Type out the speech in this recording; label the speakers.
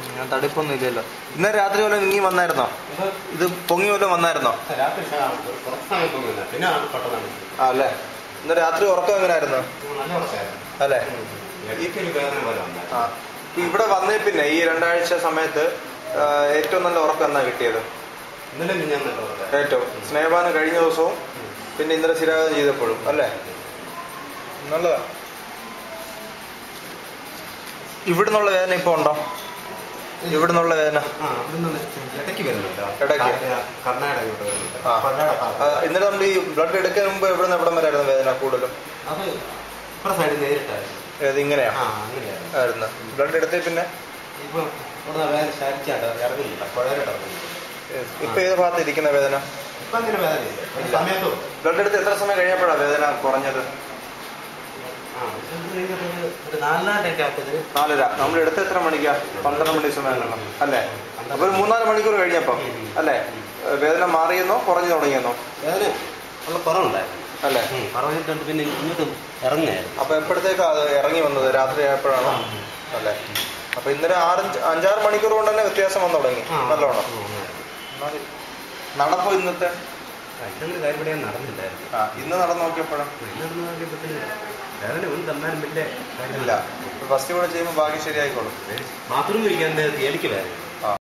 Speaker 1: ഞാൻ തടിപ്പൊന്നും ഇല്ലല്ലോ ഇന്നലെ രാത്രി വല്ലതും ഇങ്ങി വന്നായിരുന്നോ
Speaker 2: ഇത്
Speaker 1: ഇത് പൊങ്ങി വല്ലതും വന്നായിരുന്നോ
Speaker 2: രാത്രി ശ- കുറച്ച് സമയം തോന്നുന്നില്ല പിന്നെ അത് പെട്ടെന്നാണ്
Speaker 1: ആ അല്ലേ ഇന്ന് രാത്രി ഉറക്കം എങ്ങനെയായിരുന്നു
Speaker 2: നല്ല കുറച്ചായിരുന്നു
Speaker 1: അല്ലേ
Speaker 2: ഇടയ്ക്കൊരു വേദന പോലെ ഉണ്ടായിരുന്നു
Speaker 1: ആ ഇപ്പൊ ഇവിടെ വന്നേ പിന്നെ ഈ രണ്ടാഴ്ച സമയത്ത് ആ, ഏറ്റവും നല്ല ഉറക്കം എന്നാ കിട്ടിയത്
Speaker 2: ഇന്നലെ ഞാൻ നല്ല കുറച്ചായിരുന്നു
Speaker 1: ഏറ്റവും സ്നേഹപാനം കഴിഞ്ഞ ദിവസവും പിന്നെ ഇന്നലെ സ്ഥിരാഗതം ചെയ്തപ്പോഴും അല്ലേ നല്ലതാ ഇവിടുന്നുള്ള വേദന ഇപ്പൊ ഉണ്ടോ ഇവിടുന്നുള്ള വേദന
Speaker 2: ആ അവിടുന്ന് ഇടയ്ക്ക് വരുന്നുണ്ട്
Speaker 1: ഇടയ്ക്ക്?
Speaker 2: കർണാടക ഇങ്ങോട്ട് വരുന്നുണ്ട്
Speaker 1: ആ.
Speaker 2: കർണാടക
Speaker 1: ആ, ഇന്നലെ നമ്മൾ ഈ ബ്ലഡ് എടുക്കാൻ മുമ്പ് എവിടെ നിന്ന് എവിടം വരെയായിരുന്നു വേദന കൂടുതലും
Speaker 2: അത് ഇപ്പുറ സൈഡിൽ നേരിട്ടായിരുന്നു
Speaker 1: ഏത് ഇങ്ങനെയാ
Speaker 2: ആ അങ്ങനെയായിരുന്നു
Speaker 1: ആയിരുന്നു ബ്ലഡ് എടുത്തേ പിന്നെ
Speaker 2: ഇപ്പൊ ഇവിടെ വേദന ശാരിച്ചാണ്ട് ഇറങ്ങുന്നില്ല പുഴയിലോട്ട് ഇറങ്ങുന്നില്ല
Speaker 1: ഏ, ഇപ്പൊ ഏത് ഭാഗത്ത് ഇരിക്കുന്ന വേദന
Speaker 2: ഇപ്പൊ അങ്ങനെ വേദനയില്ല ഒരു സമയത്തോ
Speaker 1: ബ്ലഡ് എടുത്ത് എത്ര സമയം കഴിഞ്ഞപ്പോഴാണ് വേദന കുറഞ്ഞത്
Speaker 2: ആ ഇത് കഴിഞ്ഞിട്ട് ഒരു- ഒരു നാലിനാട്ടൊക്കെ ആക്കിയതിന്
Speaker 1: നാലര നമ്മൾ എടുത്ത് എത്ര മണിക്കാ പന്ത്രണ്ട് മണി സമയം അല്ലേ അപ്പൊ ഒരു മൂന്നാല് മണിക്കൂർ കഴിഞ്ഞപ്പോ അല്ലേ ഏ, വേദന മാറിയെന്നോ കുറഞ്ഞു തുടങ്ങിയെന്നോ
Speaker 2: വേദന ഉള്ള കുറവുണ്ടായിരുന്നു
Speaker 1: അല്ലേ
Speaker 2: കുറവിട്ടുണ്ട് പിന്നെ ഇങ്ങോട്ടും ഇറങ്ങായിരുന്നു
Speaker 1: അപ്പൊ എപ്പോഴത്തേക്കാ അത് ഇറങ്ങി വന്നത് രാത്രി ആയപ്പോഴാണോ അല്ലേ അപ്പൊ ഇന്നലെ ആറ് അഞ്ചാറ് മണിക്കൂർ കൊണ്ട് തന്നെ വ്യത്യാസം വന്നു തുടങ്ങി നല്ലോണം മതി. നടപ്പോ ഇന്നത്തെ
Speaker 2: ഇതൊന്നും കാര്യം ഇവിടെ ഞാൻ നടന്നില്ലായിരുന്നു
Speaker 1: ആ ഇന്ന് നടന്നു നോക്കിയപ്പോഴും
Speaker 2: നടന്നു നോക്കിയപ്പോഴത്തേന് വേദന ഒന്നും തന്നാലും വലിയ
Speaker 1: ഇല്ല ഫസ്റ്റ് കൂടെ ചെയ്യുമ്പോൾ ബാക്കി ശരിയായിക്കോളും
Speaker 2: ബാത്റൂമിൽ ഇരിക്കാൻ നേരത്തെ എനിക്ക് വേദന